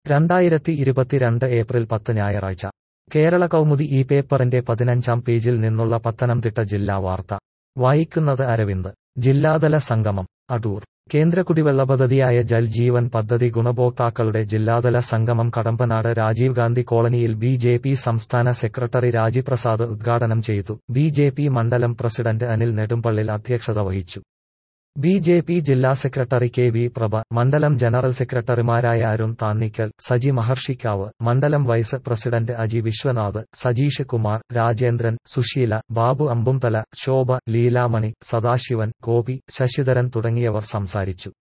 രണ്ടായിരത്തി ഇരുപത്തിരണ്ട് ഏപ്രിൽ പത്ത് ഞായറാഴ്ച കേരള കൗമുദി ഈ പേപ്പറിന്റെ പതിനഞ്ചാം പേജിൽ നിന്നുള്ള പത്തനംതിട്ട ജില്ലാ വാർത്ത വായിക്കുന്നത് അരവിന്ദ് ജില്ലാതല സംഗമം അടൂർ കേന്ദ്ര കുടിവെള്ള പദ്ധതിയായ ജൽ ജീവൻ പദ്ധതി ഗുണഭോക്താക്കളുടെ ജില്ലാതല സംഗമം കടമ്പനാട് രാജീവ് ഗാന്ധി കോളനിയിൽ ബി ജെ പി സംസ്ഥാന സെക്രട്ടറി രാജിപ്രസാദ് ഉദ്ഘാടനം ചെയ്തു ബി ജെ പി മണ്ഡലം പ്രസിഡന്റ് അനിൽ നെടുമ്പള്ളിൽ അധ്യക്ഷത വഹിച്ചു ബി ജെ പി ജില്ലാ സെക്രട്ടറി കെ വി പ്രഭ മണ്ഡലം ജനറൽ സെക്രട്ടറിമാരായ അരുൺ താന്നിക്കൽ സജി മഹർഷിക്കാവ് മണ്ഡലം വൈസ് പ്രസിഡന്റ് അജി വിശ്വനാഥ് സജീഷ് കുമാർ രാജേന്ദ്രൻ സുശീല ബാബു അമ്പുംതല ശോഭ ലീലാമണി സദാശിവൻ ഗോപി ശശിധരൻ തുടങ്ങിയവർ സംസാരിച്ചു